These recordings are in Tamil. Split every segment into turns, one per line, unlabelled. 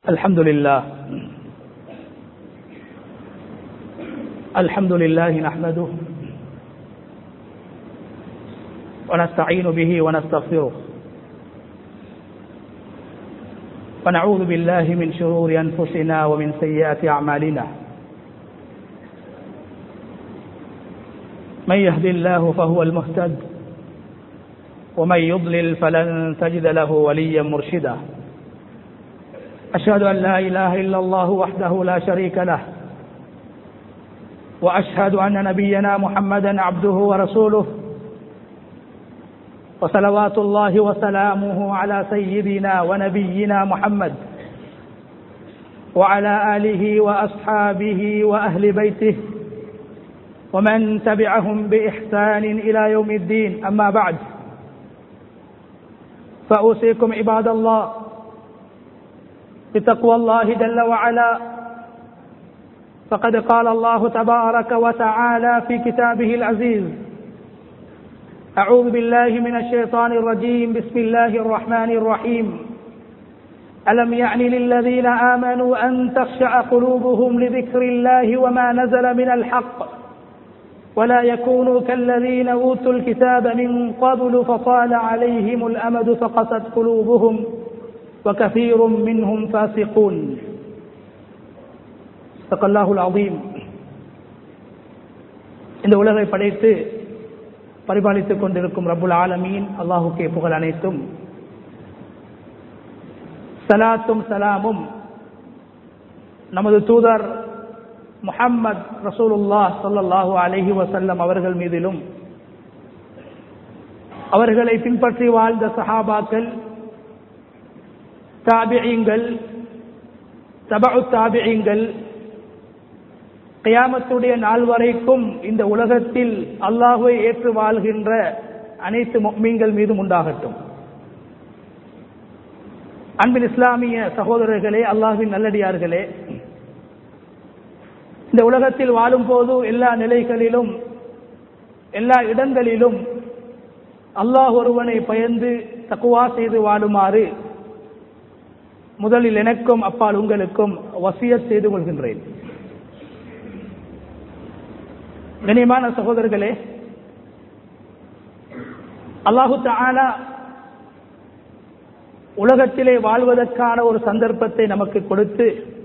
الحمد لله الحمد لله نحمده ونستعين به ونستغفره ونعوذ بالله من شرور أنفسنا ومن سيئات أعمالنا من يهد الله فهو المهتد ومن يضلل فلن تجد له وليا مرشدا أشهد أن لا إله إلا الله وحده لا شريك له وأشهد أن نبينا محمدا عبده ورسوله وصلوات الله وسلامه على سيدنا ونبينا محمد وعلى آله وأصحابه وأهل بيته ومن تبعهم بإحسان إلى يوم الدين أما بعد فأوصيكم عباد الله بتقوى الله جل وعلا فقد قال الله تبارك وتعالى في كتابه العزيز أعوذ بالله من الشيطان الرجيم بسم الله الرحمن الرحيم ألم يعني للذين آمنوا أن تخشع قلوبهم لذكر الله وما نزل من الحق ولا يكونوا كالذين أوتوا الكتاب من قبل فطال عليهم الأمد فقست قلوبهم وكثير منهم فاسقون صدق الله العظيم இந்த உலகை படைத்து பரிபாலித்துக் கொண்டிருக்கும் ரபுல் ஆலமீன் அல்லாஹுக்கே புகழ் அனைத்தும் சலாத்தும் சலாமும் நமது தூதர் முஹம்மத் ரசூலுல்லா சொல்லல்லாஹு அலஹி வசல்லம் அவர்கள் மீதிலும் அவர்களை பின்பற்றி வாழ்ந்த சஹாபாக்கள் தாபியங்கள் தபு தாபியங்கள் கயாமத்துடைய நாள் வரைக்கும் இந்த உலகத்தில் அல்லாஹுவை ஏற்று வாழ்கின்ற அனைத்து மீன்கள் மீதும் உண்டாகட்டும் அன்பின் இஸ்லாமிய சகோதரர்களே அல்லாஹுவின் நல்லடியார்களே இந்த உலகத்தில் வாழும் போது எல்லா நிலைகளிலும் எல்லா இடங்களிலும் அல்லாஹ் ஒருவனை பயந்து தக்குவா செய்து வாழுமாறு முதலில் எனக்கும் அப்பால் உங்களுக்கும் வசியத் செய்து கொள்கின்றேன் கனியமான சகோதரர்களே அல்லாஹு தாலா உலகத்திலே வாழ்வதற்கான ஒரு சந்தர்ப்பத்தை நமக்கு கொடுத்து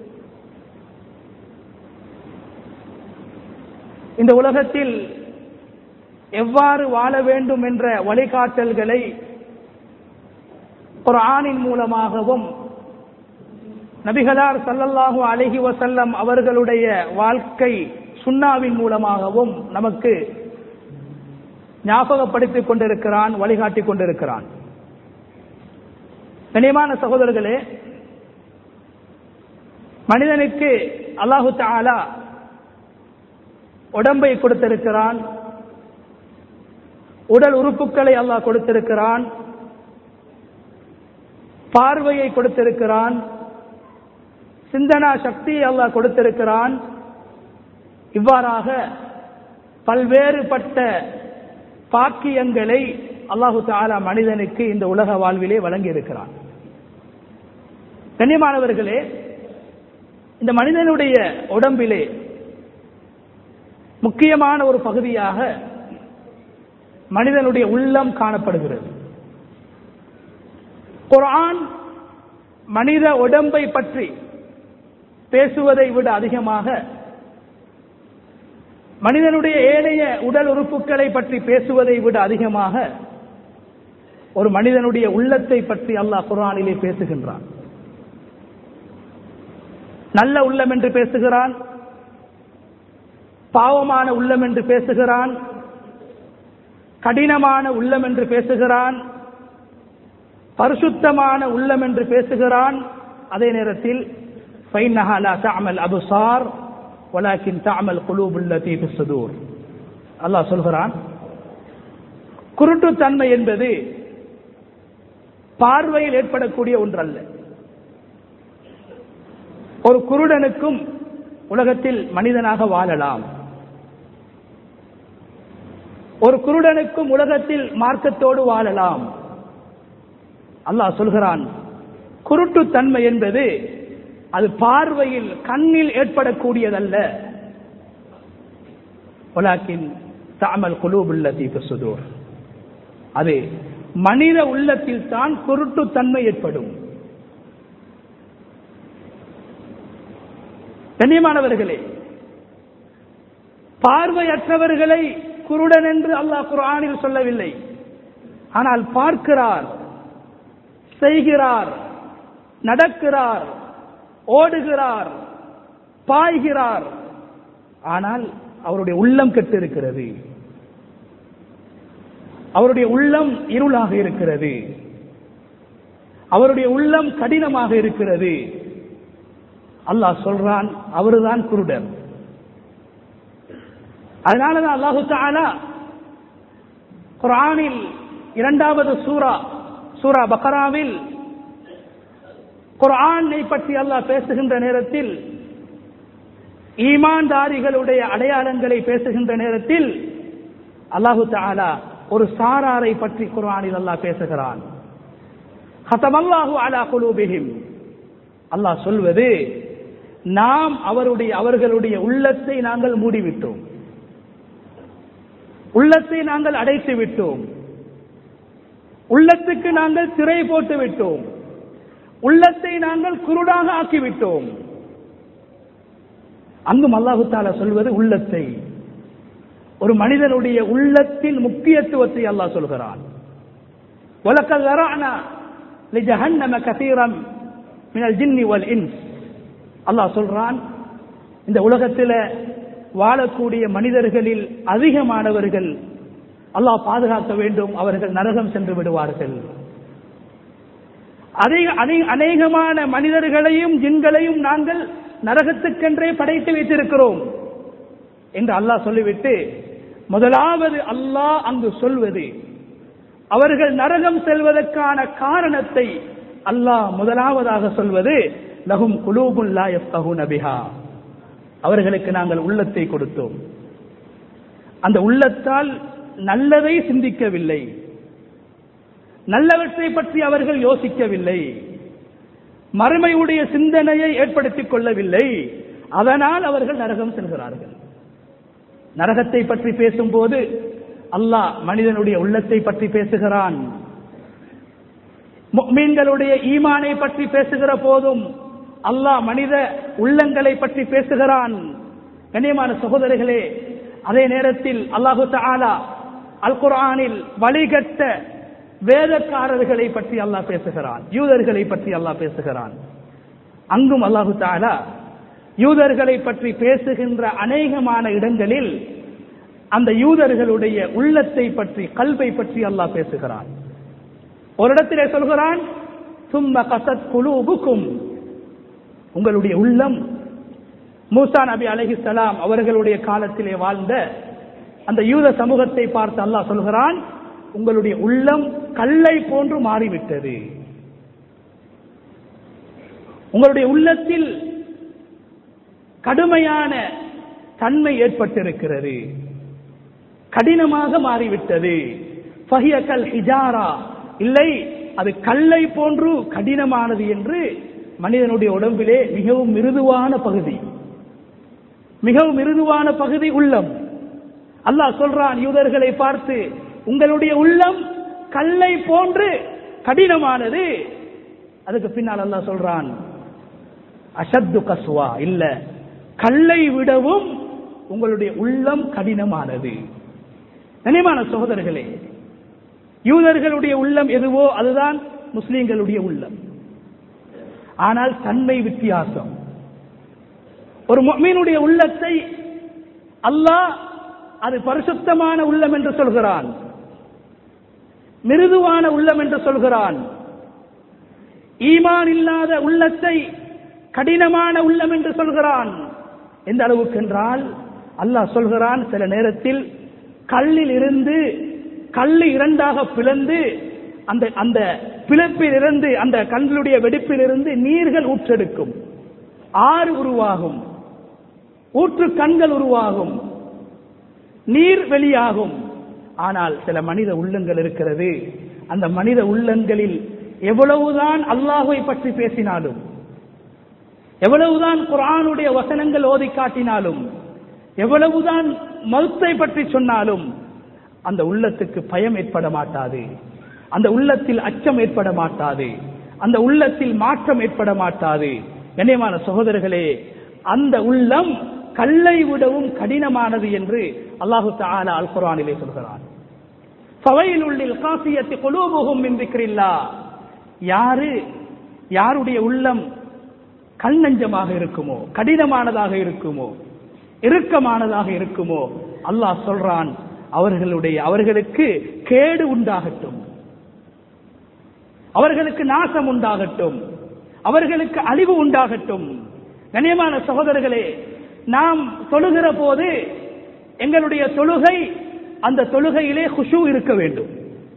இந்த உலகத்தில் எவ்வாறு வாழ வேண்டும் என்ற வழிகாட்டல்களை ஒரு ஆணின் மூலமாகவும் நபிகளார் சல்லல்லாஹு அலஹி வசல்லம் அவர்களுடைய வாழ்க்கை சுண்ணாவின் மூலமாகவும் நமக்கு ஞாபகப்படுத்திக் கொண்டிருக்கிறான் வழிகாட்டிக் கொண்டிருக்கிறான் கனியமான சகோதரர்களே மனிதனுக்கு அல்லாஹு தாலா உடம்பை கொடுத்திருக்கிறான் உடல் உறுப்புகளை அல்லாஹ் கொடுத்திருக்கிறான் பார்வையை கொடுத்திருக்கிறான் சிந்தனா சக்தியை அல்லாஹ் கொடுத்திருக்கிறான் இவ்வாறாக பல்வேறுபட்ட பாக்கியங்களை அல்லாஹு தாலா மனிதனுக்கு இந்த உலக வாழ்விலே வழங்கி இருக்கிறான் கண்ணியமானவர்களே இந்த மனிதனுடைய உடம்பிலே முக்கியமான ஒரு பகுதியாக மனிதனுடைய உள்ளம் காணப்படுகிறது குரான் மனித உடம்பை பற்றி பேசுவதை விட அதிகமாக மனிதனுடைய ஏனைய உடல் உறுப்புகளை பற்றி பேசுவதை விட அதிகமாக ஒரு மனிதனுடைய உள்ளத்தை பற்றி அல்லாஹ் குரானிலே பேசுகின்றான் நல்ல உள்ளம் என்று பேசுகிறான் பாவமான உள்ளம் என்று பேசுகிறான் கடினமான உள்ளம் என்று பேசுகிறான் பரிசுத்தமான உள்ளம் என்று பேசுகிறான் அதே நேரத்தில் அமல் அபுசார் வலாக்கின் தாமல் குலூபுல்லதி சுதூர் அல்லாஹ் சொல்கிறான் குருட்டுத்தன்மை என்பது பார்வையில் ஏற்படக்கூடிய ஒன்றல்ல ஒரு குருடனுக்கும் உலகத்தில் மனிதனாக வாழலாம் ஒரு குருடனுக்கும் உலகத்தில் மார்க்கத்தோடு வாழலாம் அல்லாஹ் சொல்கிறான் குருட்டுத்தன்மை என்பது அது பார்வையில் கண்ணில் ஏற்படக்கூடியதல்ல உலாக்கின் தாமல் குலூபுல்லதி சுதூர் அது மனித உள்ளத்தில் தான் குருட்டுத்தன்மை ஏற்படும் கண்ணியமானவர்களே பார்வையற்றவர்களை குருடன் என்று அல்லாஹ் குர்ஆனில் சொல்லவில்லை ஆனால் பார்க்கிறார் செய்கிறார் நடக்கிறார் ஓடுகிறார் பாய்கிறார் ஆனால் அவருடைய உள்ளம் கெட்டு இருக்கிறது அவருடைய உள்ளம் இருளாக இருக்கிறது அவருடைய உள்ளம் கடினமாக இருக்கிறது அல்லாஹ் சொல்றான் அவருதான் குருடன் அதனாலதான் அல்லாஹு தாலா குரானில் இரண்டாவது சூரா சூரா பக்கராவில் குரானை பற்றி அல்லாஹ் பேசுகின்ற நேரத்தில் ஈமான்தாரிகளுடைய அடையாளங்களை பேசுகின்ற நேரத்தில் அல்லாஹு தாலா ஒரு சாராரை பற்றி குரானில் அல்லாஹ் பேசுகிறான் ஹதமல்லாஹு அலா குலூபிஹிம் அல்லாஹ் சொல்வது நாம் அவருடைய அவர்களுடைய உள்ளத்தை நாங்கள் மூடிவிட்டோம் உள்ளத்தை நாங்கள் அடைத்து விட்டோம் உள்ளத்துக்கு நாங்கள் திரை போட்டு விட்டோம் உள்ளத்தை நாங்கள் குருடாக ஆக்கிவிட்டோம் அங்கும் அல்லாஹு தாலா சொல்வது உள்ளத்தை ஒரு மனிதனுடைய உள்ளத்தின் முக்கியத்துவத்தை அல்லாஹ் சொல்கிறான் وَلَقَدْ ذَرَعْنَا لِجَهَنَّمَ كَثِيرًا مِنَ الْجِنِّ وَالْإِنسِ அல்லாஹ் சொல்றான் இந்த உலகத்தில் வாழக்கூடிய மனிதர்களில் அதிகமானவர்கள் அல்லாஹ் பாதுகாக்க வேண்டும் அவர்கள் நரகம் சென்று விடுவார்கள் அதிக அநே- அநேகமான மனிதர்களையும் ஜின்களையும் நாங்கள் நரகத்துக்கென்றே படைத்து வைத்திருக்கிறோம் என்று அல்லாஹ் சொல்லிவிட்டு முதலாவது அல்லாஹ் அங்கு சொல்வது அவர்கள் நரகம் செல்வதற்கான காரணத்தை அல்லாஹ் முதலாவதாக சொல்வது லகும் குலூபுல்லா யஃப்கஹூன பிஹா அவர்களுக்கு நாங்கள் உள்ளத்தை கொடுத்தோம் அந்த உள்ளத்தால் நல்லதை சிந்திக்கவில்லை நல்லவற்றை பற்றி அவர்கள் யோசிக்கவில்லை மறுமையுடைய சிந்தனையை ஏற்படுத்திக் கொள்ளவில்லை அதனால் அவர்கள் நரகம் செல்கிறார்கள் நரகத்தை பற்றி பேசும்போது அல்லாஹ் மனிதனுடைய உள்ளத்தை பற்றி பேசுகிறான் முஃமின்களுடைய ஈமானை பற்றி பேசுகிற போதும் அல்லாஹ் மனித உள்ளங்களை பற்றி பேசுகிறான் கண்ணியமான சகோதரர்களே அதே நேரத்தில் அல்லாஹு தஆலா அல் குர்ஆனில் வழிகட்ட வேதக்காரர்களை பற்றி அல்லாஹ் பேசுகிறான் யூதர்களை பற்றி அல்லாஹ் பேசுகிறான் அங்கும் அல்லாஹு தஆலா யூதர்களை பற்றி பேசுகின்ற அநேகமான இடங்களில் அந்த யூதர்களுடைய உள்ளத்தை பற்றி கல்வை பற்றி அல்லாஹ் பேசுகிறான் ஒரு இடத்திலே சொல்கிறான் சும்ம கசத் குலூபுக்கும் உங்களுடைய உள்ளம் மூசா நபி அலைஹிஸ்ஸலாம் அவர்களுடைய காலத்திலே வாழ்ந்த அந்த யூத சமூகத்தை பார்த்து அல்லாஹ் சொல்கிறான் உங்களுடைய உள்ளம் கல்லை போன்று மாறிவிட்டது உங்களுடைய உள்ளத்தில் கடுமையான தன்மை ஏற்பட்டிருக்கிறது கடினமாக மாறிவிட்டது ஃபஹிய கல் ஹிஜாரா இல்லை அது கல்லை போன்று கடினமானது என்று மனிதனுடைய உடம்பிலே மிகவும் மிருதுவான பகுதி மிகவும் மிருதுவான பகுதி உள்ளம் அல்லாஹ் சொல்றான் யூதர்களை பார்த்து உங்களுடைய உள்ளம் கல்லை போன்று கடினமானது அதுக்கு பின்னால் அல்லாஹ் சொல்றான் அஷத்து கஸ்வா இல்ல கல்லை விடவும் உங்களுடைய உள்ளம் கடினமானது கனிமான சகோதரர்களே யூதர்களுடைய உள்ளம் எதுவோ அதுதான் முஸ்லிம்களுடைய உள்ளம் ஆனால் தன்மை வித்தியாசம் ஒரு முஃமினுடைய உள்ளத்தை அல்லாஹ் அது பரிசுத்தமான உள்ளம் என்று சொல்கிறான் மிருதுவான உள்ளம் என்று சொல்கிறான் ஈமான் இல்லாத உள்ளத்தை கடினமான உள்ளம் என்று சொல்கிறான் எந்த அளவுக்கு என்றால் அல்லாஹ் சொல்கிறான் சில நேரத்தில் கல்லில் இருந்து கல்லு இரண்டாக பிளந்து அந்த அந்த பிளப்பில் இருந்து அந்த கண்களுடைய வெடிப்பில் இருந்து நீர்கள் ஊற்றெடுக்கும் ஆறு உருவாகும் ஊற்று கண்கள் உருவாகும் நீர் வெளியாகும் ஆனால் சில மனித உள்ளங்கள் இருக்கிறது அந்த மனித உள்ளங்களில் எவ்வளவுதான் அல்லாஹை பற்றி பேசினாலும் எவ்வளவுதான் குரானுடைய வசனங்கள் ஓதி காட்டினாலும் எவ்வளவுதான் மௌத்தை பற்றி சொன்னாலும் அந்த உள்ளத்துக்கு பயம் ஏற்பட மாட்டாது அந்த உள்ளத்தில் அச்சம் ஏற்பட மாட்டாது அந்த உள்ளத்தில் மாற்றம் ஏற்பட மாட்டாது கண்ணியமான சகோதரர்களே அந்த உள்ளம் கல்லை விடவும் கடினமானது என்று அல்லாஹு தாலா அல் குரானிலே சொல்கிறான் ஃபவைலுள்ளில் காசியத்தி குலூபுகும் மின் திக்ரில்லா யாரு யாருடைய உள்ளம் கல் நஞ்சமாக இருக்குமோ கடினமானதாக இருக்குமோ இறுக்கமானதாக இருக்குமோ அல்லாஹ் சொல்றான் அவர்களுடைய அவர்களுக்கு கேடு உண்டாகட்டும் அவர்களுக்கு நாசம் உண்டாகட்டும் அவர்களுக்கு அழிவு உண்டாகட்டும் கண்ணியமான சகோதரர்களே நாம் தொழுகிற போது எங்களுடைய தொழுகை அந்த தொழுகையிலே குஷு இருக்க வேண்டும்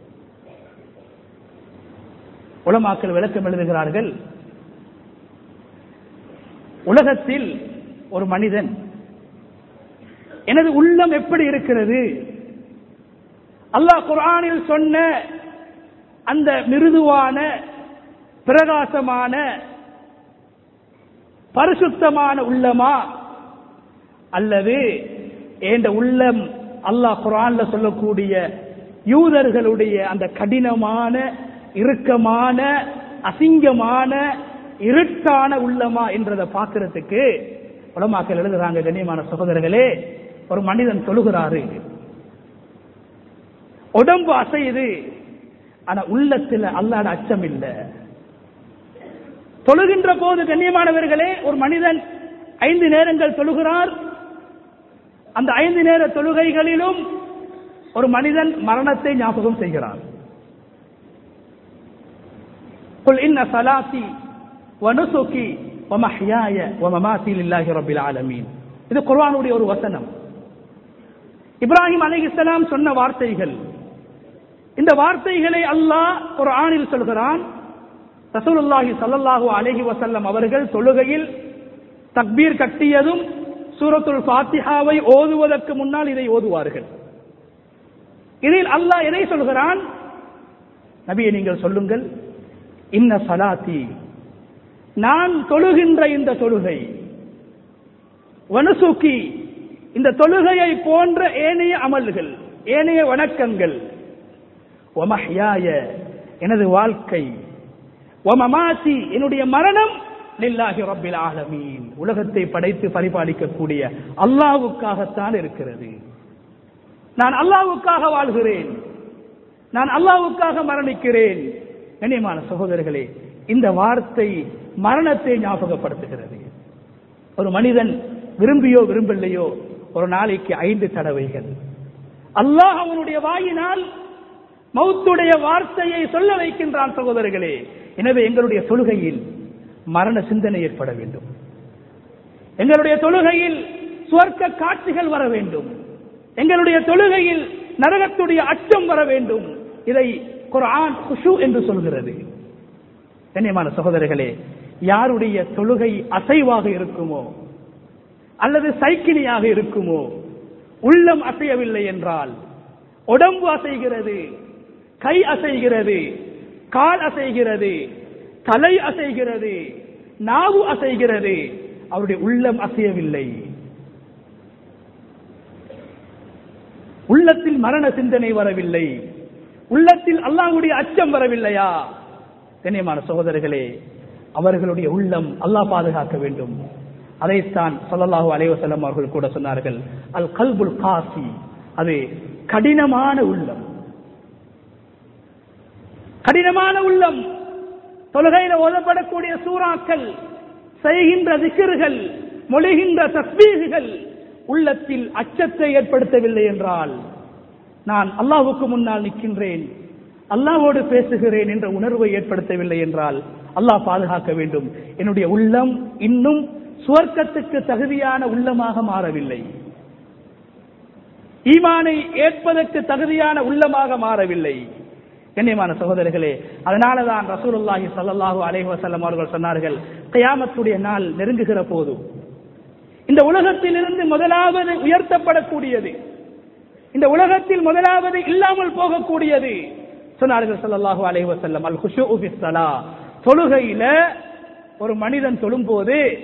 உலமாக்கள் விளக்கம் எழுதுகிறார்கள் உலகத்தில் ஒரு மனிதன் எனது உள்ளம் எப்படி இருக்கிறது அல்லாஹ் குர்ஆனில் சொன்ன அந்த மிருதுவான பிரகாசமான பரிசுத்தமான உள்ளமா அல்லது என்ற உள்ளம் அல்லாஹ் குரான்ல சொல்லக்கூடிய யூதர்களுடைய அந்த கடினமான இறுக்கமான அசிங்கமான இருட்டான உள்ளமா என்றதை பார்க்கறதுக்கு உலமாக்கள் எழுதுறாங்க கண்ணியமான சகோதரர்களே ஒரு மனிதன் தொழுகிறாரு உடம்பு அசையுது ஆனா உள்ளத்துல அல்லாட அச்சம் இல்லை தொழுகின்ற போது கண்ணியமானவர்களே ஒரு மனிதன் ஐந்து நேரங்கள் தொழுகிறார் அந்த ஐந்து நேர தொழுகைகளிலும் ஒரு மனிதன் மரணத்தை ஞாபகம் செய்கிறார் قل إن صلاتي ونسكي ومحياي ومماتي لله رب العالمين இது குர்ஆனுடைய ஒரு வசனம் இப்ராஹிம் அலைஹிஸ்ஸலாம் சொன்ன வார்த்தைகள் இந்த வார்த்தைகளை அல்லாஹ் குர்ஆனில் சொல்கிறான் ரசூலுல்லாஹி ஸல்லல்லாஹு அலைஹி வஸல்லம் அவர்கள் தொழுகையில் தக்பீர் கட்டியதும் சூரத்துல் ஃபாத்திஹாவை ஓதுவதற்கு முன்னால் இதை ஓதுவார்கள் இதில் அல்லாஹ் எதை சொல்கிறான் நபியை நீங்கள் சொல்லுங்கள் இன்ன சலாத்தி நான் தொழுகின்ற இந்த தொழுகை வனசுக்கி இந்த தொழுகையை போன்ற ஏனைய அமல்கள் ஏனைய வணக்கங்கள் ஒமஹ்யாய எனது வாழ்க்கை ஒமமாசி என்னுடைய மரணம் லில்லாஹி ரப்பில் ஆலமீன் உலகத்தை படைத்து பரிபாலிக்கக்கூடிய அல்லாஹ்வுக்காகத்தான் இருக்கிறது நான் அல்லாஹ்வுக்காக வாழ்கிறேன் நான் அல்லாஹ்வுக்காக மரணிக்கிறேன் கண்ணியமான சகோதரர்களே இந்த வார்த்தை மரணத்தை ஞாபகப்படுத்துகிறது ஒரு மனிதன் விரும்பியோ விரும்பலையோ ஒரு நாளைக்கு ஐந்து தடவைகள் அல்லாஹ் அவனுடைய வாயினால் மௌத்துடைய வார்த்தையை சொல்ல வைக்கின்றான் சகோதரர்களே எனவே எங்களுடைய தொழுகையில் மரண சிந்தனை ஏற்பட வேண்டும் எங்களுடைய தொழுகையில் சுவர்க்க காட்சிகள் வர வேண்டும் எங்களுடைய தொழுகையில் நரகத்துடைய அச்சம் வர வேண்டும் இதை குர்ஆன் குஷு என்று சொல்கிறது கண்ணியமான சகோதரர்களே யாருடைய தொழுகை அசைவாக இருக்குமோ அல்லது சைக்கிளியாக இருக்குமோ உள்ளம் அசையவில்லை என்றால் உடம்பு அசைகிறது கை அசைகிறது கால் அசைகிறது தலை அசைகிறது நாவு அசைகிறது அவருடைய உள்ளம் அசையவில்லை உள்ளத்தில் மரண சிந்தனை வரவில்லை உள்ளத்தில் அல்லாஹ்வுடைய அச்சம் வரவில்லையா கண்ணியமான சகோதரர்களே அவர்களுடைய உள்ளம் அல்லாஹ் பாதுகாக்க வேண்டும் அதைத்தான் ஸல்லல்லாஹு அலைஹி வஸல்லம் அவர்கள் கூட சொன்னார்கள் அல் கல்புல் காசி அது கடினமான உள்ளம் கடினமான உள்ளம் தொழுகையில ஓதப்படக்கூடிய சூறாக்கள் செய்கின்ற திக்கிர்கள் மொழிகின்ற தஸ்பீகுகள் உள்ளத்தில் அச்சத்தை ஏற்படுத்தவில்லை என்றால் நான் அல்லாஹ்வுக்கு முன்னால் நிற்கின்றேன் அல்லாஹ்வோடு பேசுகிறேன் என்ற உணர்வை ஏற்படுத்தவில்லை என்றால் அல்லாஹ் பாதுகாக்க வேண்டும் என்னுடைய உள்ளம் இன்னும் சுவர்க்கத்துக்கு தகுதியான உள்ளமாக மாறவில்லை ஈமானை ஏற்பதற்கு தகுதியான உள்ளமாக மாறவில்லை கண்ணியமான சகோதரர்களே அதனாலதான் ரசூலுல்லாஹி ஸல்லல்லாஹு அலைஹி வஸல்லம் அவர்கள் சொன்னார்கள் கியாமத்துடைய நாள் நெருங்குகிற போது இந்த உலகத்திலிருந்து முதலாவது உயர்த்தப்படக்கூடியது இந்த உலகத்தில் முதலாவது இல்லாமல் போகக்கூடியது சொன்னார்கள் ஸல்லல்லாஹு அலைஹி வஸல்லம் அல் குஷூஉ ஃபிஸ் ஸலா தொழுகையில ஒரு மனிதன் தொழும்போது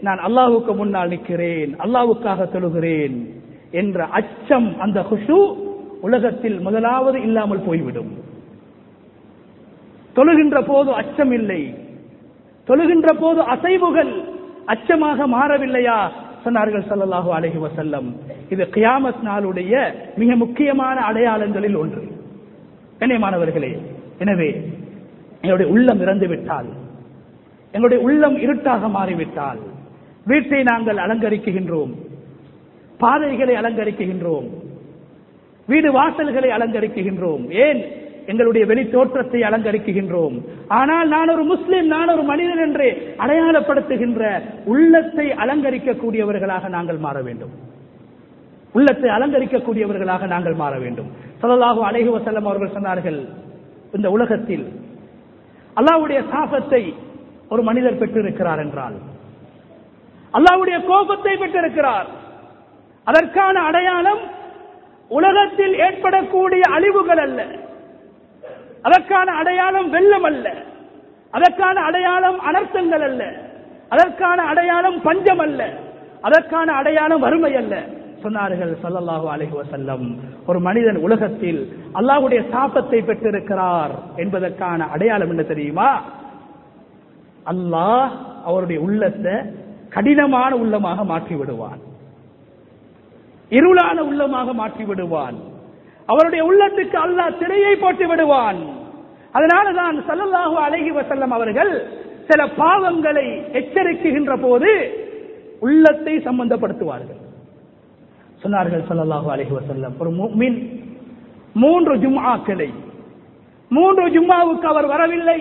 நான் அல்லாஹுக்கு முன்னால் நிற்கிறேன் அல்லாஹுக்காக தொழுகிறேன் என்ற அச்சம் அந்த ஹுஷு உலகத்தில் முதலாவது இல்லாமல் போய்விடும் தொழுகின்ற போது அச்சம் இல்லை தொழுகின்ற போது அசைவுகள் அச்சமாக மாறவில்லையா சொன்னார்கள் ஸல்லல்லாஹு அலைஹி வஸல்லம் இது கியாமத் நாளுடைய மிக முக்கியமான அடையாளங்களில் ஒன்று கண்ணியமானவர்களே எனவே எங்களுடைய உள்ளம் இறந்து விட்டால் எங்களுடைய உள்ளம் இருட்டாக மாறிவிட்டால் வீட்டை நாங்கள் அலங்கரிக்குகின்றோம் பாதைகளை அலங்கரிக்குகின்றோம் வீடு வாசல்களை அலங்கரிக்குகின்றோம் ஏன் எங்களுடைய வெளி தோற்றத்தை அலங்கரிக்குகின்றோம் ஆனால் நான் ஒரு முஸ்லிம் நான் ஒரு மனிதன் என்று அடையாளப்படுத்துகின்ற உள்ளத்தை அலங்கரிக்கக்கூடியவர்களாக நாங்கள் மாற வேண்டும் உள்ளத்தை அலங்கரிக்கக்கூடியவர்களாக நாங்கள் மாற வேண்டும் ஸல்லல்லாஹு அலைஹி வஸல்லம் அவர்கள் சொன்னார்கள் இந்த உலகத்தில் அல்லாஹ்வுடைய சாபத்தை ஒரு மனிதர் பெற்றிருக்கிறார் என்றால் அல்லாஹ்வுடைய கோபத்தை பெற்றிருக்கிறார் அதற்கான அடையாளம் உலகத்தில் ஏற்படக்கூடிய அழிவுகள் அல்ல அதற்கான அடையாளம் வெள்ளம் அல்ல அதற்கான அடையாளம் அனர்த்தங்கள் அல்ல அதற்கான அடையாளம் பஞ்சம் அல்ல அதற்கான அடையாளம் வறுமை அல்ல சொன்னார்கள் ஸல்லல்லாஹு அலைஹி வஸல்லம் ஒரு மனிதன் உலகத்தில் அல்லாஹ்வுடைய சாபத்தை பெற்றிருக்கிறார் என்பதற்கான அடையாளம் என்ன தெரியுமா அல்லாஹ் அவருடைய உள்ளத்தை கடினமான உள்ளமாக மாற்றி விடுவான் இருளான உள்ளமாக மாற்றி விடுவான் அவருடைய உள்ளத்துக்கு அல்லாஹ் திரையை போட்டு விடுவான் அதனாலதான் ஸல்லல்லாஹு அலைஹி வஸல்லம் அவர்கள் சில பாவங்களை எச்சரிக்குகின்ற போது உள்ளத்தை சம்பந்தப்படுத்துவார்கள் சொன்னார்கள் ஸல்லல்லாஹு அலைஹி வஸல்லம் ஒரு முஃமின் மூன்று ஜும்ஆக்களை மூன்று ஜும்மாவுக்கு அவர் வரவில்லை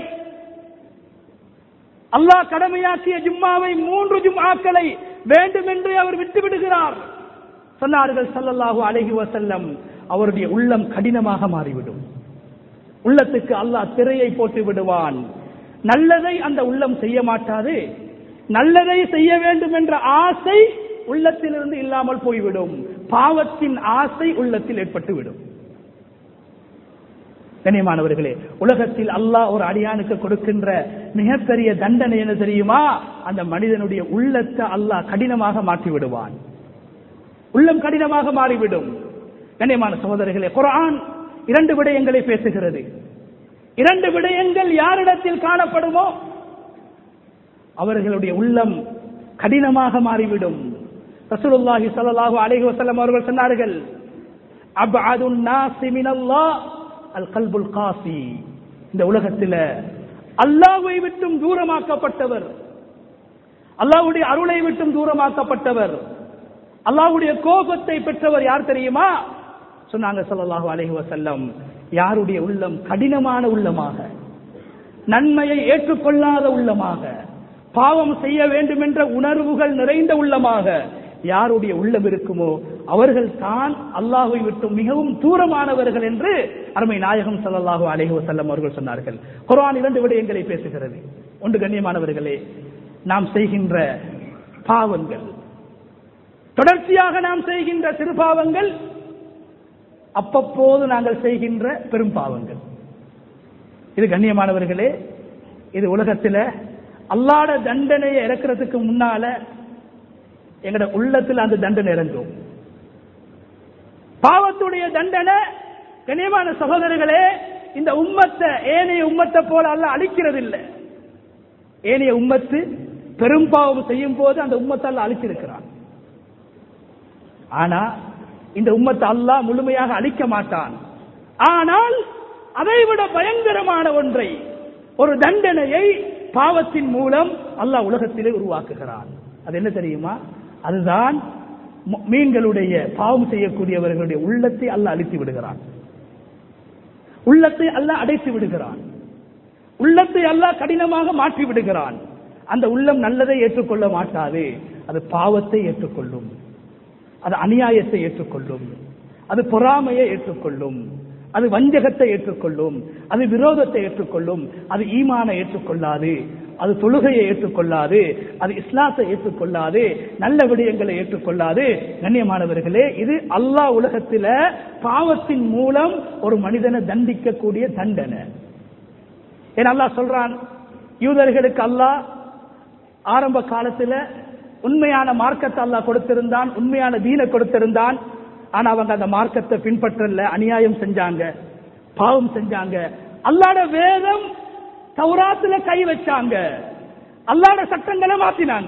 அல்லாஹ் கடமையாக்கிய ஜும்மாவை மூன்று ஜும்ஆக்களை வேண்டுமென்று அவர் விட்டு விடுகிறார் சொன்னார்கள் ஸல்லல்லாஹு அலைஹி வஸல்லம் அவருடைய உள்ளம் கடினமாக மாறிவிடும் உள்ளத்துக்கு அல்லாஹ் திரையை போட்டு விடுவான் நல்லதை அந்த உள்ளம் செய்ய மாட்டாது நல்லதை செய்ய வேண்டும் என்ற ஆசை உள்ளத்திலிருந்து இல்லாமல் போய்விடும் பாவத்தின் ஆசை உள்ளத்தில் ஏற்பட்டுவிடும் கண்ணியமானவர்களே உலகத்தில் அல்லாஹ் ஒரு அடியானுக்கு கொடுக்கின்ற மிகப்பெரிய தண்டனை என்ன தெரியுமா அந்த மனிதனுடைய உள்ளத்தை அல்லாஹ் கடினமாக மாற்றி விடுவான் உள்ளம் கடினமாக மாறிவிடும் கண்ணியமான சகோதரர்களே குர்ஆன் இரண்டு விடயங்களை பேசுகிறது இரண்டு விடயங்கள் யாரிடத்தில் காணப்படுமோ அவர்களுடைய உள்ளம் கடினமாக மாறிவிடும் ரசூலுல்லாஹி ஸல்லல்லாஹு அலைஹி வஸல்லம் அவர்கள் சொன்னார்கள் அப்அதுன் நாஸி மினல்லாஹ் அல் கல்புல் காசி இந்த உலகத்தில் அல்லாஹ்வை விட்டும் தூரமாக்கப்பட்டவர் அல்லாஹ்வுடைய அருளை விட்டும் தூரமாக்கப்பட்டவர் அல்லாஹ்வுடைய கோபத்தை பெற்றவர் யார் தெரியுமா சொன்னாங்க ஸல்லல்லாஹு அலைஹி வஸல்லம் யாருடைய உள்ளம் கடினமான உள்ளமாக நன்மையை ஏற்றுக்கொள்ளாத உள்ளமாக பாவம் செய்ய வேண்டும் என்ற உணர்வுகள் நிறைந்த உள்ளமாக யாருடைய உள்ளம் இருக்குமோ அவர்கள் தான் அல்லாஹை விட்டு மிகவும் தூரமானவர்கள் என்று அருமை நாயகம் ஸல்லல்லாஹு அலைஹி வஸல்லம் அவர்கள் சொன்னார்கள் குர்ஆன் இரண்டு விடயங்களை பேசுகிறது ஒன்று கண்ணியமானவர்களே நாம் செய்கின்ற பாவங்கள் தொடர்ச்சியாக நாம் செய்கின்ற சிறு பாவங்கள் அப்பப்போது நாங்கள் செய்கின்ற பெரும் பாவங்கள் இது கண்ணியமானவர்களே இது உலகத்தில் அல்லாட தண்டனையை இறக்கிறதுக்கு முன்னால எங்கட உள்ளத்தில் அந்த தண்டனை இறங்கும் பாவத்துடைய தண்டனை கண்ணியமான சகோதரர்களே இந்த உம்மத்தை ஏனைய உம்மத்தை போல அல்ல அழிக்கிறது இல்லை ஏனைய உம்மத்து பெரும் பாவம் செய்யும் போது அந்த உம்மத்தை அல்ல அழிச்சிருக்கிறான் ஆனா இந்த உம்மத்தை அல்லாஹ் முழுமையாக அழிக்க மாட்டான் ஆனால் அதைவிட பயங்கரமான ஒன்றை ஒரு தண்டனையை பாவத்தின் மூலம் அல்லாஹ் உலகத்திலே உருவாக்குகிறான் அது என்ன தெரியுமா அதுதான் மீன்களுடைய பாவம் செய்யக்கூடியவர்களுடைய உள்ளத்தை அல்லாஹ் அழித்து விடுகிறான் உள்ளத்தை அல்லாஹ் அடைத்து விடுகிறான் உள்ளத்தை அல்லாஹ் கடினமாக மாற்றி விடுகிறான் அந்த உள்ளம் நல்லதை ஏற்றுக்கொள்ள மாட்டாது அது பாவத்தை ஏற்றுக்கொள்ளும் அது அநியாயத்தை ஏற்றுக்கொள்ளும் அது பொறாமையை ஏற்றுக்கொள்ளும் அது வஞ்சகத்தை ஏற்றுக்கொள்ளும் அது விரோதத்தை ஏற்றுக்கொள்ளும் அது ஈமானை ஏற்றுக்கொள்ளாது அது தொழுகையை ஏற்றுக்கொள்ளாது அது இஸ்லாத்தை ஏற்றுக்கொள்ளாது நல்ல விடயங்களை ஏற்றுக்கொள்ளாது கண்ணியமானவர்களே இது அல்லாஹ் உலகத்தில பாவத்தின் மூலம் ஒரு மனிதனை தண்டிக்கக்கூடிய தண்டனை ஏன் அல்லாஹ் சொல்றான் யூதர்களுக்கு அல்லாஹ் ஆரம்ப காலத்துல உண்மையான மார்க்கத்தை அல்லாஹ் கொடுத்திருந்தான் உண்மையான தீனை கொடுத்திருந்தான் ஆனா அவங்க அந்த மார்க்கத்தை பின்பற்றல அநியாயம் செஞ்சாங்க பாவம் செஞ்சாங்க அல்லாட வேதம் தௌராத்துல கை வச்சாங்க அல்லாட சட்டங்களை மாத்தினாங்க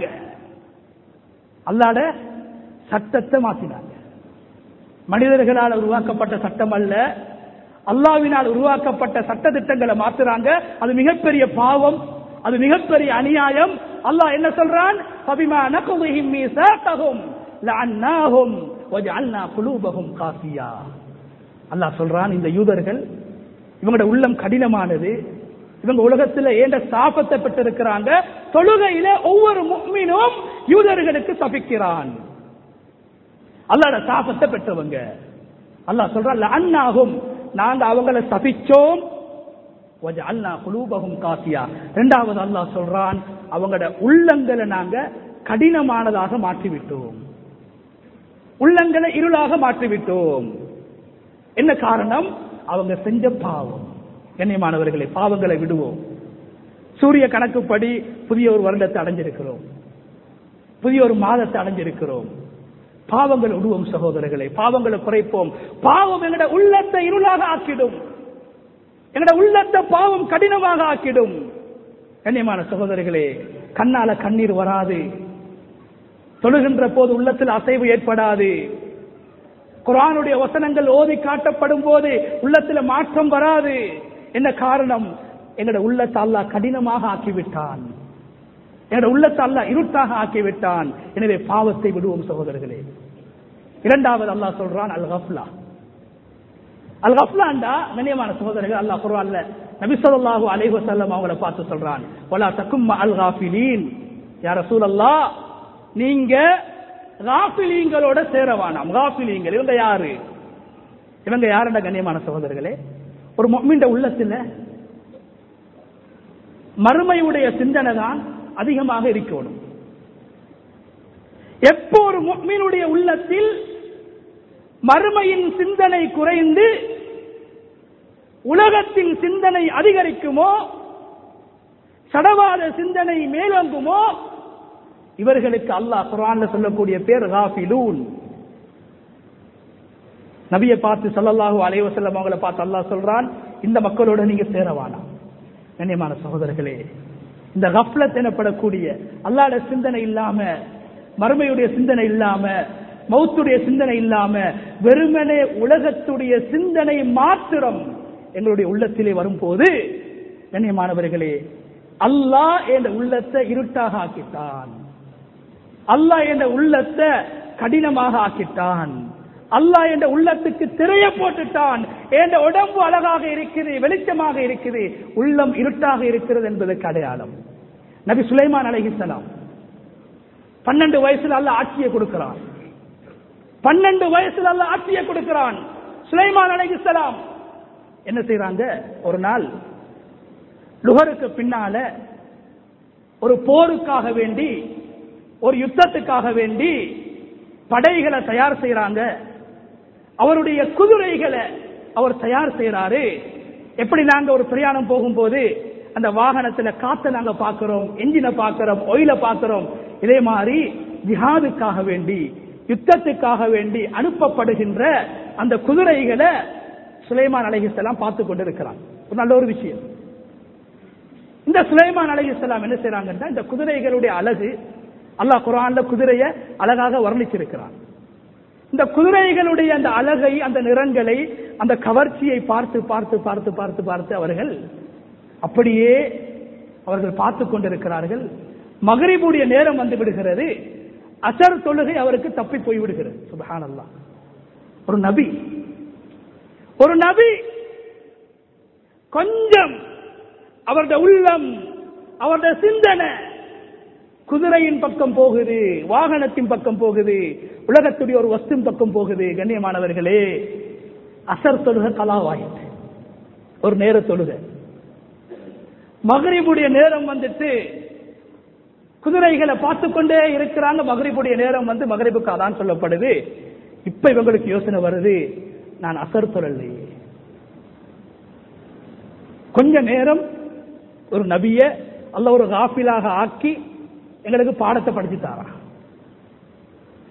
அல்லாட சட்டத்தை மாத்தினாங்க மனிதர்களால் உருவாக்கப்பட்ட சட்டம் அல்ல அல்லாவினால் உருவாக்கப்பட்ட சட்ட திட்டங்களை மாத்துறாங்க அது மிகப்பெரிய பாவம் அது மிகப்பெரிய அநியாயம் அல்லாஹ் என்ன சொல்றான் பபிமா நகுதிஹிம் மீசாகஹும் லஅன்னாஹும் வஜஅல்னா குலூபஹும் காசியா அல்லாஹ் சொல்றான் இந்த யூதர்கள் இவங்களோட உள்ளம் கடினமானது இவங்க உலகத்துல ஏண்ட சாபத்தை பெற்றிருக்கிறாங்க தொழுகையில ஒவ்வொரு முக்மினும் யூதர்களுக்கு சபிக்கிறான் அல்லாட சாபத்தை பெற்றவங்க அல்லாஹ் சொல்றான் அண்ணாகும் நாங்க அவங்கள சபிச்சோம் அல்லாஹ் குலூபகும் காசியா இரண்டாவது அல்லாஹ் சொல்றான் அவங்களோட உள்ளங்களை நாங்க கடினமானதாக மாற்றிவிட்டோம் உள்ளங்களை இருளாக மாற்றிவிட்டோம் என்ன காரணம் அவங்க செஞ்ச பாவம் கண்ணியமானவர்களை பாவங்களை விடுவோம் சூரிய கணக்குப்படி புதிய ஒரு வருடத்தை அடைஞ்சிருக்கிறோம் புதிய ஒரு மாதத்தை அடைஞ்சிருக்கிறோம் பாவங்கள் விடுவோம் சகோதரர்களை பாவங்களை குறைப்போம் பாவம் எங்கட உள்ளத்தை இருளாக ஆக்கிடும் எங்கட உள்ளத்தை பாவம் கடினமாக ஆக்கிடும் கண்ணியமான சகோதரர்களே கண்ணால கண்ணீர் வராது தொழுகின்ற போது உள்ளத்தில் அசைவு ஏற்படாது குரானுடைய வசனங்கள் ஓதி காட்டப்படும் போது உள்ளத்துல மாற்றம் வராது என்ன காரணம் எங்கட உள்ளத்தை அல்லாஹ் கடினமாக ஆக்கிவிட்டான் என்னோட உள்ளத்தை அல்லாஹ் இருட்டாக ஆக்கிவிட்டான் எனவே பாவத்தை விடுவோம் சகோதரர்களே இரண்டாவது அல்லாஹ் சொல்றான் அல் கஃப்லா அல் கஃப்லாண்டா கண்ணியமான சகோதரர்கள் அல்லாஹ் குர்ஆன்ல நபி ஸல்லல்லாஹு அலைஹி வஸல்லம் அவங்கள பார்த்து சொல்றான் வலா தக்கும் அல் காஃபிலீன் யா ரசூலல்லாஹ் நீங்க காஃபிலீங்களோட சேர வேணாம் காஃபிலீங்கள் இவங்க யாரு இவங்க யாருண்ட கண்ணியமான சகோதரர்களே ஒரு மொம்மிண்ட உள்ளத்துல மறுமையுடைய சிந்தனை தான் அதிகமாக இருக்கணும் எப்போ ஒரு முக்மீனுடைய உள்ளத்தில் மறுமையின் சிந்தனை குறைந்து உலகத்தின் சிந்தனை அதிகரிக்குமோ சடவாத சிந்தனை மேலோங்குமோ இவர்களுக்கு அல்லாஹ் குரான்ல சொல்லக்கூடிய பேர் காஃபிலூன் நபியை பார்த்து ஸல்லல்லாஹு அலைஹி வஸல்லம் அவங்கள பார்த்து அல்லாஹ் சொல்றான் இந்த மக்களோட நீங்க சேரவானா கண்ணியமான சகோதரர்களே இந்த கஃப்லத் எனப்படக்கூடிய அல்லாட சிந்தனை இல்லாம மறுமையுடைய சிந்தனை இல்லாம மௌத்துடைய சிந்தனை இல்லாம வெறுமனே உலகத்துடைய சிந்தனை மாத்திரம் எங்களுடைய உள்ளத்திலே வரும்போது கண்ணியமானவர்களே அல்லாஹ் என்ற உள்ளத்தை இருட்டாக ஆக்கிட்டான் அல்லாஹ் என்ற உள்ளத்தை கடினமாக ஆக்கிட்டான் அல்லாஹ் என்ற உள்ளத்துக்கு திரைய போட்டுட்டான் என்ற உடம்பு அழகாக இருக்குது வெளிச்சமாக இருக்குது உள்ளம் இருட்டாக இருக்கிறது என்பதற்கு அடையாளம் நபி சுலைமான் அலைஹிஸ்ஸலாம் பன்னெண்டு வயசுல அல்ல ஆட்சியை கொடுக்கிறான் பன்னெண்டு வயசுல அல்ல ஆட்சியை கொடுக்கிறான் சுலைமான் அலைஹிஸ்ஸலாம் என்ன செய்யறாங்க ஒரு நாள் லுகருக்கு பின்னால ஒரு போருக்காக வேண்டி ஒரு யுத்தத்துக்காக வேண்டி படைகளை தயார் செய்யறாங்க அவருடைய குதிரைகளை அவர் தயார் செய்யறாரு எப்படி நாங்க ஒரு பிரயாணம் போகும்போது அந்த வாகனத்துல காத்த நாங்க பாக்குறோம் என்ஜினை பாக்குறோம் ஒயில பாக்குறோம் இதே மாதிரி ஜிஹாதுக்காக வேண்டி யுத்தத்துக்காக வேண்டி அனுப்பப்படுகின்ற அந்த குதிரைகளை சுலைமான் அலைஹிஸ்ஸலாம் பார்த்து கொண்டிருக்கிறான் ஒரு நல்ல ஒரு விஷயம் இந்த சுலைமான் அலைஹிஸ்ஸலாம் என்ன செய்யறாங்கன்னா இந்த குதிரைகளுடைய அழகு அல்லாஹ் குரான்ல குதிரைய அழகாக வர்ணிச்சிருக்கிறான் இந்த குதிரைகளுடைய அந்த அழகை அந்த நிறங்களை அந்த கவர்ச்சியை பார்த்து பார்த்து பார்த்து பார்த்து பார்த்து அவர்கள் அப்படியே அவர்கள் பார்த்து கொண்டிருக்கிறார்கள் மகரிபுடைய நேரம் வந்து விடுகிறது அசர் தொழுகை அவருக்கு தப்பி போய் விடுகிறது சுபஹானல்லாஹ் ஒரு நபி ஒரு நபி கொஞ்சம் அவருடைய உள்ளம் அவருடைய சிந்தனை குதிரையின் பக்கம் போகுது வாகனத்தின் பக்கம் போகுது உலகத்துடைய ஒரு வஸ்தின் பக்கம் போகுது கண்ணியமானவர்களே அசர் தொழுக கலாவாயிட்டு ஒரு நேர தொழுக மகரிபுடைய நேரம் வந்துட்டு குதிரைகளை பார்த்து கொண்டே இருக்கிறாங்க மகரிபுடைய நேரம் வந்து மகரிபுக்கு அதான் சொல்லப்படுது இப்ப இவங்களுக்கு யோசனை வருது நான் அசர் தொழலையே கொஞ்ச நேரம் ஒரு நபிய அல்ல ஒரு காஃபிலாக ஆக்கி எங்களுக்கு பாடத்தை படிச்சு தாரான்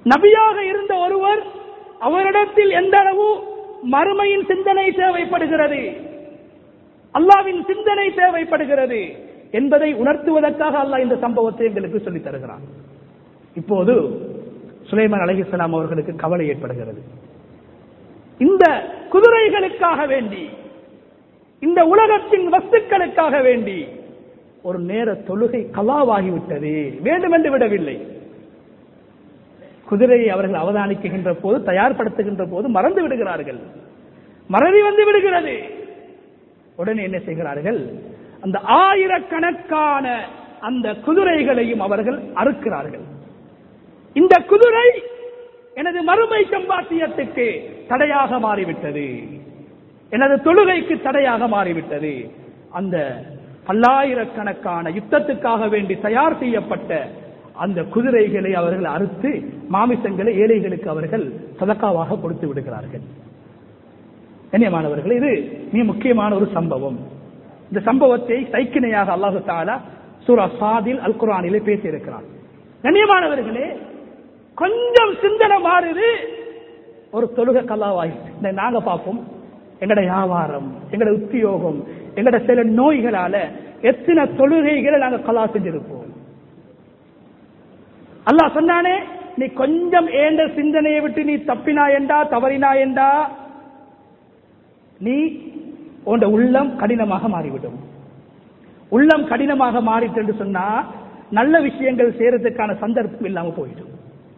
நபியாக இருந்த ஒருவர் அவரிடத்தில் எந்த அளவு மறுமையின் சிந்தனை தேவைப்படுகிறது அல்லாவின் சிந்தனை தேவைப்படுகிறது என்பதை உணர்த்துவதற்காக அல்லாஹ் இந்த சம்பவத்தை எங்களுக்கு சொல்லித் தருகிறான் இப்போது சுலைமான் அலைஹிஸ்ஸலாம் அவர்களுக்கு கவலை ஏற்படுகிறது இந்த குதிரைகளுக்காக வேண்டி இந்த உலகத்தின் வஸ்துக்களுக்காக வேண்டி ஒரு நேர தொழுகை கலாவாகிவிட்டது வேண்டுமென்று விடவில்லை குதிரையை அவர்கள் அவதானிக்குகின்ற போது தயார்படுத்துகின்ற போது மறந்து விடுகிறார்கள் மறதி வந்து விடுகிறது உடனே என்ன செய்கிறார்கள் அந்த ஆயிரக்கணக்கான அந்த குதிரைகளையும் அவர்கள் அறுக்கிறார்கள் இந்த குதிரை எனது மறுமை சம்பாத்தியத்துக்கு தடையாக மாறிவிட்டது எனது தொழுகைக்கு தடையாக மாறிவிட்டது அந்த பல்லாயிரக்கணக்கான யுத்தத்துக்காக வேண்டி தயார் செய்யப்பட்ட அந்த குதிரைகளை அவர்கள் அறுத்து மாமிசங்களை ஏழைகளுக்கு அவர்கள் சதக்காவாக கொடுத்து விடுகிறார்கள் கண்ணியமானவர்கள் இது மிக முக்கியமான ஒரு சம்பவம் இந்த சம்பவத்தை சைக்கிணையாக அல்லாஹு தாலா சூரா சாதில் அல் குரானிலே பேசியிருக்கிறார் கண்ணியமானவர்களே கொஞ்சம் சிந்தனை மாறுது ஒரு தொழுகை கல்லாவாயிட்டு இந்த நாங்க பார்ப்போம் எங்கட வியாபாரம் எங்கட உத்தியோகம் எங்கட சில நோய்களால எத்தனை தொழுகைகளை நாங்க கலா செஞ்சிருப்போம் அல்லாஹ் சொன்னானே நீ கொஞ்சம் ஏண்ட சிந்தனையை விட்டு நீ தப்பினா என்றா தவறினா என்றா நீ உன் உள்ளம் கடினமாக மாறிவிடும் உள்ளம் கடினமாக மாறிட்டு என்று சொன்னா நல்ல விஷயங்கள் செய்யறதுக்கான சந்தர்ப்பம் இல்லாம போயிடும்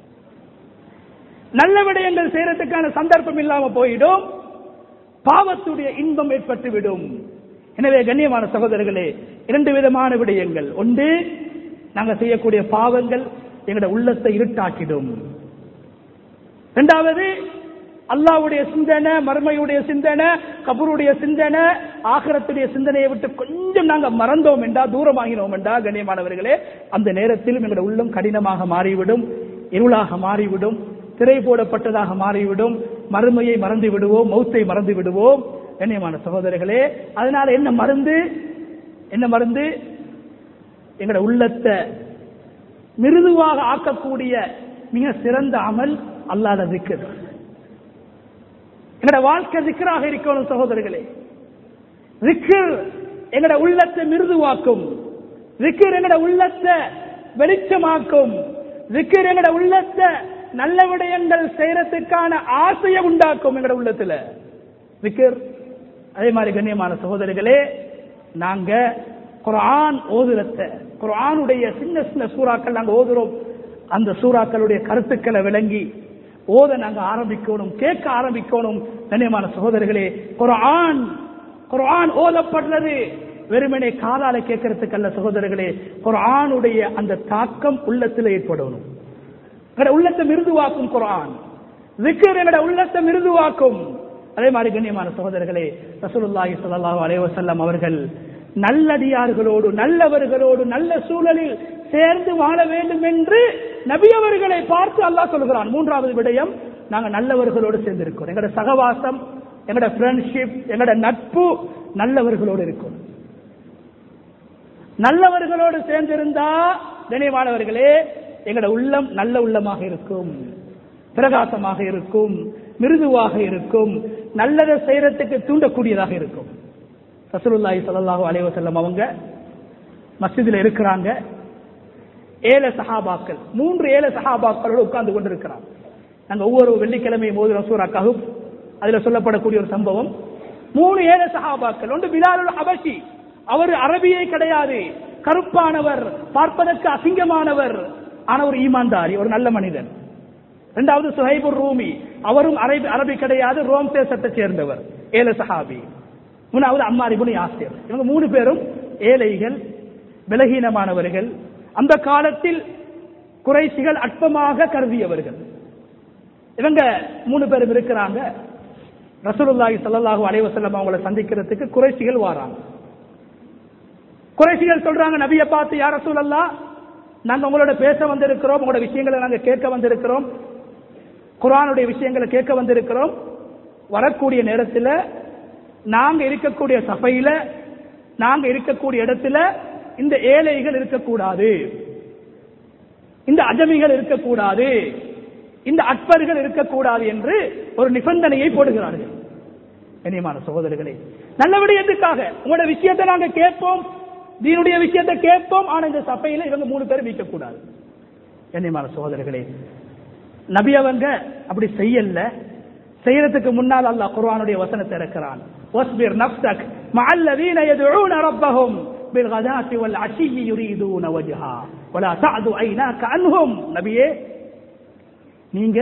நல்ல விடயங்கள் செய்யறதுக்கான சந்தர்ப்பம் இல்லாம போயிடும் பாவத்துடைய இன்பம் ஏற்பட்டு விடும் எனவே கண்ணியமான சகோதரர்களே இரண்டு விதமான விடயங்கள் ஒன்று நாங்க செய்யக்கூடிய பாவங்கள் எங்களுடைய உள்ளத்தை இருட்டாக்கிடும் இரண்டாவது அல்லாவுடைய சிந்தனை மறுமையுடைய சிந்தனை கபருடைய சிந்தனை ஆகரத்துடைய சிந்தனையை விட்டு கொஞ்சம் நாங்க மறந்தோம் என்றா தூரமாகினோம் என்றா கண்ணியமானவர்களே அந்த நேரத்திலும் எங்களுடைய உள்ளம் கடினமாக மாறிவிடும் இருளாக மாறிவிடும் திரை போடப்பட்டதாக மாறிவிடும் மறுமையை மறந்து விடுவோம் மௌத்தை மறந்து விடுவோம் கண்ணியமான சகோதரர்களே அதனால என்ன மருந்து என்ன மருந்து எங்களோட உள்ளத்தை மிருதுவாக ஆக்கக்கூடிய மிக சிறந்த அமல் அல்லாத திக்கர் எங்களோட வாழ்க்கை திக்கராக இருக்கணும் சகோதரர்களே திக்கர் எங்களோட உள்ளத்தை மிருதுவாக்கும் திக்கர் எங்களோட உள்ளத்தை வெளிச்சமாக்கும் திக்கர் எங்களோட உள்ளத்தை நல்ல விடயங்கள் செய்யறதுக்கான ஆசையை உண்டாக்கும் எங்களோட உள்ளத்துல திக்கர் அதே மாதிரி கண்ணியமான சகோதரர்களே நாங்க குரான் ஓதுறத குரானுடைய சின்ன சின்ன சூறாக்கள் நாங்க ஓதுறோம் அந்த சூறாக்களுடைய கருத்துக்களை விளங்கி ஓத நாங்க ஆரம்பிக்கணும் கேட்க ஆரம்பிக்கணும் கண்ணியமான சகோதரர்களே குரான் குரான் ஓதப்படுறது வெறுமனே காதால கேட்கறதுக்கல்ல சகோதரர்களே குரானுடைய அந்த தாக்கம் உள்ளத்தில் ஏற்படணும் எங்கட உள்ளத்தை மிருதுவாக்கும் குரான் விக்கர் எங்கட உள்ளத்தை மிருதுவாக்கும் அதே மாதிரி கண்ணியமான சகோதரர்களே ரசூலுல்லாஹி ஸல்லல்லாஹு அலைஹி வஸல்லம் அவர்கள் நல்லடியார்களோடு நல்லவர்களோடு நல்ல சூழலில் சேர்ந்து வாழ வேண்டும் என்று நபி அவர்களை பார்த்து அல்லாஹ் சொல்கிறான் மூன்றாவது விடயம் நாங்க நல்லவர்களோடு சேர்ந்திருக்கிறோம் எங்கட சகவாசம் எங்கட ஃப்ரெண்ட்ஷிப் எங்கட நட்பு நல்லவர்களோடு இருக்கும் நல்லவர்களோடு சேர்ந்திருந்தா கண்ணியமானவர்களே எங்கட உள்ளம் நல்ல உள்ளமாக இருக்கும் பிரகாசமாக இருக்கும் மிருதுவாக இருக்கும் நல்லதை செய்யறதுக்கு தூண்டக்கூடியதாக இருக்கும் ரசூலுல்லாஹி ஸல்லல்லாஹு அலைஹி வஸல்லம் அவங்க மஸ்ஜிதில் இருக்கிறாங்க ஏழு சஹாபாக்கள் மூன்று ஏழு சஹாபாக்களோடு உட்கார்ந்து கொண்டிருக்கிறார் நாங்க ஒவ்வொரு வெள்ளிக்கிழமையும் ஓதுறோம் சூரா கஹுப் அதுல சொல்லப்படக்கூடிய ஒரு சம்பவம் மூணு ஏழு சஹாபாக்கள் ஒன்று பிலாலுல் ஹபஷி அவர் அரபியே கிடையாது கருப்பானவர் பார்ப்பதற்கு அசிங்கமானவர் ஆன ஒரு ஈமான்தாரி ஒரு நல்ல மனிதன் இரண்டாவது சுஹைபுர் ரூமி அவரும் அரபி அரபி கிடையாது ரோம் தேசத்தை சேர்ந்தவர் ஏழு சஹாபி மூணாவது அம்மாரிபுனி ஆசிரியர் இவங்க மூணு பேரும் ஏழைகள் விலகீனமானவர்கள் அந்த காலத்தில் குறைசிகள் அற்பமாக கருதியவர்கள் இவங்க மூணு பேரும் இருக்கிறாங்க ரசூலுல்லாஹி ஸல்லல்லாஹு அலைஹி வஸல்லம் அவங்கள சந்திக்கிறதுக்கு குறைசிகள் வாராங்க குறைசிகள் சொல்றாங்க நபியை பார்த்து யார் ரசூலல்லாஹ் நாங்க உங்களோட பேச வந்திருக்கிறோம் உங்களோட விஷயங்களை நாங்க கேட்க வந்திருக்கிறோம் குரானுடைய விஷயங்களை கேட்க வந்திருக்கிறோம் வரக்கூடிய நேரத்தில் நாங்க இருக்கக்கூடிய சபையில நாங்க இருக்கக்கூடிய இடத்துல இந்த ஏழைகள் இருக்கக்கூடாது இந்த அஜமிகள் இருக்கக்கூடாது இந்த அற்பர்கள் இருக்கக்கூடாது என்று ஒரு நிபந்தனையை போடுகிறார்கள் கண்ணியமான சகோதரர்களே நல்ல விடயத்துக்காக உங்களோட விஷயத்தை நாங்க கேட்போம் தீனுடைய விஷயத்தை கேட்போம் ஆனா இந்த சபையில இவங்க மூணு பேர் மீட்கக்கூடாது கண்ணியமான சகோதரர்களே நபி அவங்க அப்படி செய்யல செய்யறதுக்கு முன்னால் அல்லாஹ் குர்ஆனுடைய வசனத்தை இறக்கிறான் واصبر نفسك مع الذين يدعون ربهم بالغداة والعشي يريدون وجهها ولا تعد عيناك عنهم நபியே நீங்க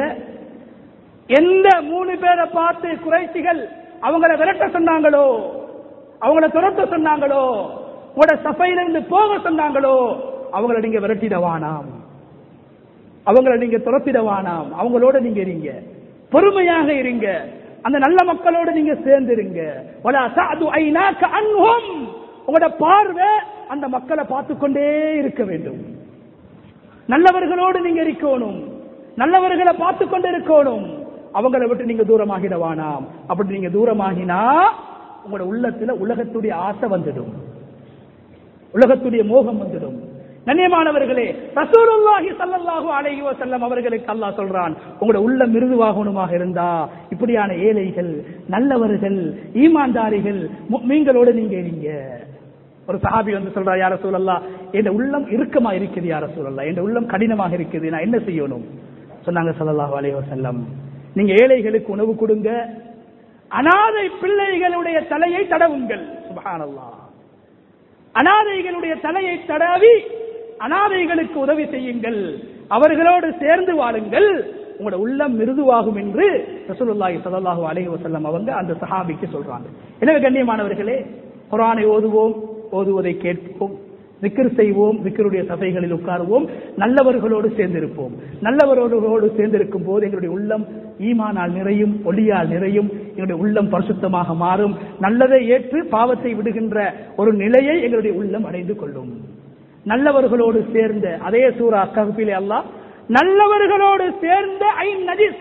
எந்த மூணு பேரை பார்த்து குறைசிகள் அவங்கள விரட்ட சொன்னாங்களோ அவங்கள துரத்த சொன்னாங்களோ உங்களோட சபையில இருந்து போக சொன்னாங்களோ அவங்கள நீங்க விரட்டிடவானாம் அவங்கள நீங்க துரத்திடவானாம் அவங்களோட நீங்க இருங்க பொறுமையாக இருங்க அந்த நல்ல மக்களோட நீங்க சேர்ந்துருங்க வலா தஅது ஐனாக அன்ஹும் உங்களோட பார்வை அந்த மக்களை பார்த்து கொண்டே இருக்க வேண்டும் நல்லவர்களோடு நீங்க இருக்கணும் நல்லவர்களை பார்த்து கொண்டு இருக்கணும் அவங்களை விட்டு நீங்க தூரமாகிடவானாம் அப்படி நீங்க தூரமாகினா உங்களோட உள்ளத்துல உலகத்துடைய ஆசை வந்துடும் உலகத்துடைய மோகம் வந்துடும் கண்ணியமானவர்களே ரசூலுல்லாஹி ஸல்லல்லாஹு அலைஹி வஸல்லம் அவர்களுக்கு அல்லாஹ் சொல்றான் உங்களோட உள்ள மிருதுவாகணுமாக இருந்தா இப்படியான ஏழைகள் நல்லவர்கள் ஈமான்தாரிகள் முஃமின்களோடு நீங்க இருங்க ஒரு சஹாபி வந்து சொல்றா யார சூழல்லா என் உள்ளம் இறுக்கமா இருக்குது யார சூழல்லா என் உள்ளம் கடினமாக இருக்குது நான் என்ன செய்யணும் சொன்னாங்க ஸல்லல்லாஹு அலைஹி வஸல்லம் நீங்க ஏழைகளுக்கு உணவு கொடுங்க அனாதை பிள்ளைகளுடைய தலையை தடவுங்கள் சுபஹானல்லாஹ் அனாதைகளுடைய தலையை தடவி அனாதைகளுக்கு உதவி செய்யுங்கள் அவர்களோடு சேர்ந்து வாழுங்கள் உங்களோட உள்ளம் மிருதுவாகும் என்று ரசூலுல்லாஹி ஸல்லல்லாஹு அலைஹி வஸல்லம் அவங்க அந்த சஹாபிக்கு சொல்றாங்க எனவே கண்ணியமானவர்களே குர்ஆனை ஓதுவோம் ஓதுவதை கேட்போம் விக்கிர் செய்வோம் விக்கருடைய சபைகளில் உட்காருவோம் நல்லவர்களோடு சேர்ந்திருப்போம் நல்லவர்களோடு சேர்ந்திருக்கும் போது எங்களுடைய உள்ளம் ஈமானால் நிறையும் ஒளியால் நிறையும் எங்களுடைய உள்ளம் பரிசுத்தமாக மாறும் நல்லதை ஏற்று பாவத்தை விடுகின்ற ஒரு நிலையை எங்களுடைய உள்ளம் அடைந்து கொள்ளும் நல்லவர்களோடு சேர்ந்த அதே சூரா கஹ்பிலே அல்லாஹ் நல்லவர்களோடு சேர்ந்த ஐ நஜீஸ்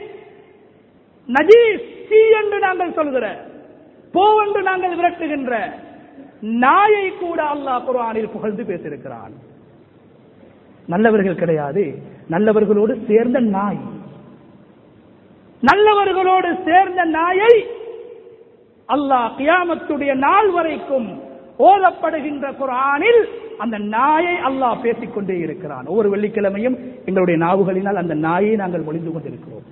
நஜீஸ் சீ என்று நாங்கள் சொல்கிற போ என்று நாங்கள் விரட்டுகின்ற நாயை கூட அல்லாஹ் குர்ஆனில் புகழ்ந்து பேசியிருக்கிறான் நல்லவர்கள் கிடையாது நல்லவர்களோடு சேர்ந்த நாய் நல்லவர்களோடு சேர்ந்த நாயை அல்லாஹ் கியாமத்துடைய நாள் வரைக்கும் ஓதப்படுகின்ற குரானில் அந்த நாயை அல்லாஹ் பேசிக் கொண்டே இருக்கிறான் ஒவ்வொரு வெள்ளிக்கிழமையும் எங்களுடைய நாவுகளினால் அந்த நாயை நாங்கள் ஒளிந்து கொண்டிருக்கிறோம்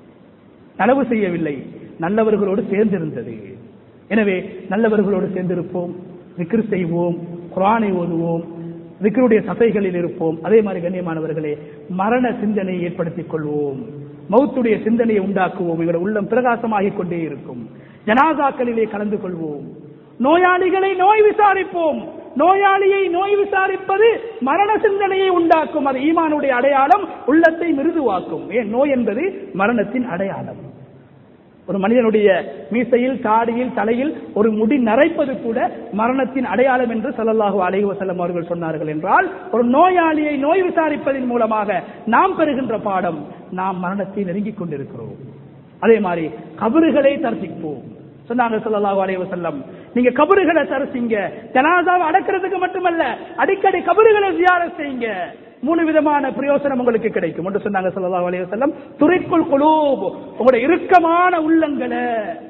நனவு செய்யவில்லை நல்லவர்களோடு சேர்ந்திருந்தது எனவே நல்லவர்களோடு சேர்ந்திருப்போம் விக்ரு செய்வோம் குரானை ஓதுவோம் விக்ருடைய சபைகளில் இருப்போம் அதே மாதிரி கண்ணியமானவர்களே மரண சிந்தனையை ஏற்படுத்திக் கொள்வோம் மௌத்துடைய சிந்தனையை உண்டாக்குவோம் எங்களுடைய உள்ளம் பிரகாசமாகிக் கொண்டே இருக்கும் ஜனாதாக்களிலே கலந்து கொள்வோம் நோயாளிகளை நோய் விசாரிப்போம் நோயாளியை நோய் விசாரிப்பது மரண சிந்தனையை உண்டாக்கும் அது ஈமானுடைய அடையாளம் உள்ளத்தை மிருதுவாக்கும் ஏன் நோய் என்பது மரணத்தின் அடையாளம் ஒரு மனிதனுடைய மீசையில் தாடியில் தலையில் ஒரு முடி நரைப்பது கூட மரணத்தின் அடையாளம் என்று ஸல்லல்லாஹு அலைஹி வஸல்லம் அவர்கள் சொன்னார்கள் என்றால் ஒரு நோயாளியை நோய் விசாரிப்பதன் மூலமாக நாம் பெறுகின்ற பாடம் நாம் மரணத்தை நெருங்கிக் கொண்டிருக்கிறோம் அதே மாதிரி கபறுகளை தரிசிப்போம் சொன்னாங்க ஸல்லல்லாஹு அலைஹி வஸல்லம் நீங்க கபறுகளை தரிசிங்க ஜனாதாவை அடக்கிறதுக்கு மட்டுமல்ல அடிக்கடி கபறுகளை ஜியாரத் செய்யுங்க மூணு விதமான பிரயோசனம் உங்களுக்கு கிடைக்கும் என்று சொன்னாங்க ஸல்லல்லாஹு அலைஹி வஸல்லம் துரிக்குல் குலூப் உங்களுடைய இறுக்கமான உள்ளங்களை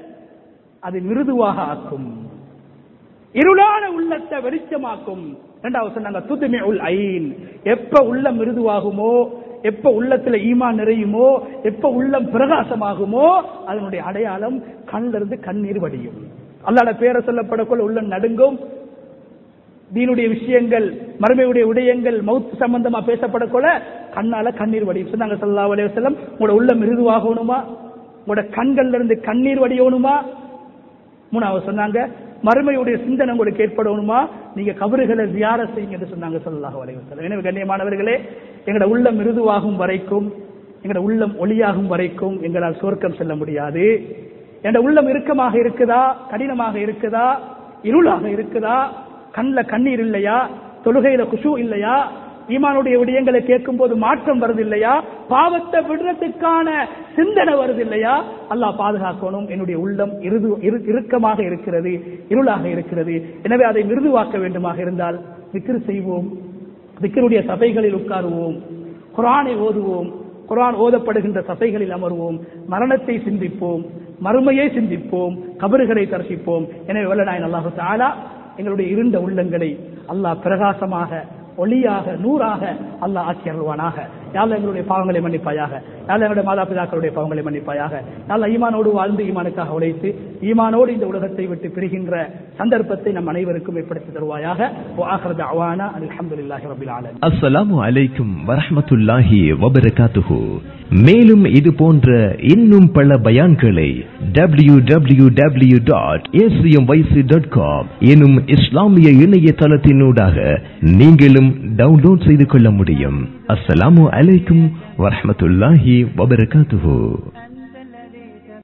அது மிருதுவாக ஆக்கும் இருளான உள்ளத்தை வெளிச்சமாக்கும் இரண்டாவது சொன்னாங்க துதுமே உல் ஐன் எப்ப உள்ளம் மிருதுவாகுமோ எப்ப உள்ளத்துல ஈமான் நிறையுமோ எப்ப உள்ளம் பிரகாசமாகுமோ அதனுடைய அடையாளம் கண்ணிலிருந்து இருந்து கண்ணீர் வடியும் அல்லாட பேரை சொல்லப்படக்குள்ள உள்ளம் நடுங்கும் தீனுடைய விஷயங்கள் மறுமையுடைய விடயங்கள் மவுத் சம்பந்தமா பேசப்படக்குள்ள கண்ணால கண்ணீர் வடியும் சொன்னாங்க ஸல்லல்லாஹு அலைஹி வஸல்லம் உங்களோட உள்ளம் மிருதுவாகணுமா உங்களோட கண்கள்ல இருந்து கண்ணீர் வடியணுமா மூணாவது சொன்னாங்க மறுமையுடைய சிந்தனை உங்களுக்கு ஏற்படணுமா நீங்க கபறுகளை ஜியார செய்யுங்க என்று சொன்னாங்க ஸல்லல்லாஹு அலைஹி வஸல்லம் எனவே கண்ணியமானவர்களே எங்களோட உள்ளம் மிருதுவாகும் வரைக்கும் எங்களோட உள்ளம் ஒளியாகும் வரைக்கும் எங்களால் சுவர்க்கம் செல்ல முடியாது எங்களோட உள்ளம் இறுக்கமாக இருக்குதா கடினமாக இருக்குதா இருளாக இருக்குதா கண்ணுல கண்ணீர் இல்லையா தொழுகையில குஷு இல்லையா ஈமானுடைய விடயங்களை கேட்கும் போது மாற்றம் வருது இல்லையா பாவத்தை விடுறதுக்கான சிந்தனை வருது இல்லையா அல்லாஹ் பாதுகாக்கணும் என்னுடைய உள்ளம் இறுது இரு- இறுக்கமாக இருக்கிறது இருளாக இருக்கிறது எனவே அதை மிருதுவாக்க வேண்டுமாக இருந்தால் விக்கிரு செய்வோம் விக்கருடைய சபைகளில் உட்காருவோம் குரானை ஓதுவோம் குர்ஆன் ஓதப்படுகின்ற சபைகளில் அமர்வோம் மரணத்தை சிந்திப்போம் மறுமையை சிந்திப்போம் கபறுகளை தரிசிப்போம் எனவே வல்லநாயன் அல்லாஹு தாலா எங்களுடைய இருண்ட உள்ளங்களை அல்லாஹ் பிரகாசமாக ஒளியாக நூறாக அல்லாஹ் ஆக்கி அருள்வானாக யாழ் எங்களுடைய பாவங்களை மன்னிப்பாயாக யாழ் எங்களுடைய மாதா பிதாக்களுடைய பாவங்களை மன்னிப்பாயாக யாழ் ஈமானோடு வாழ்ந்து ஈமானுக்காக உழைத்து ஈமானோடு இந்த உலகத்தை விட்டு பிரிகின்ற சந்தர்ப்பத்தை நம் அனைவருக்கும் ஏற்படுத்தி தருவாயாக ஆஹ்ரத் அவானா அல்ஹம்துலில்லாஹி ரபில் ஆலமீன்
அஸ்ஸலாமு அலைக்கும் வரஹ்மத்துல்லாஹி வபரகாத்துஹு மேலும் இது போன்ற இன்னும் பல பயான்களை W W W dot dot com எனும் இஸ்லாமிய இணையதளத்தினூடாக நீங்களும் டவுன்லோட் செய்து கொள்ள முடியும் அஸ்ஸலாமு அலைக்கும் வரஹ்மத்துல்லாஹி வபரகாத்துஹு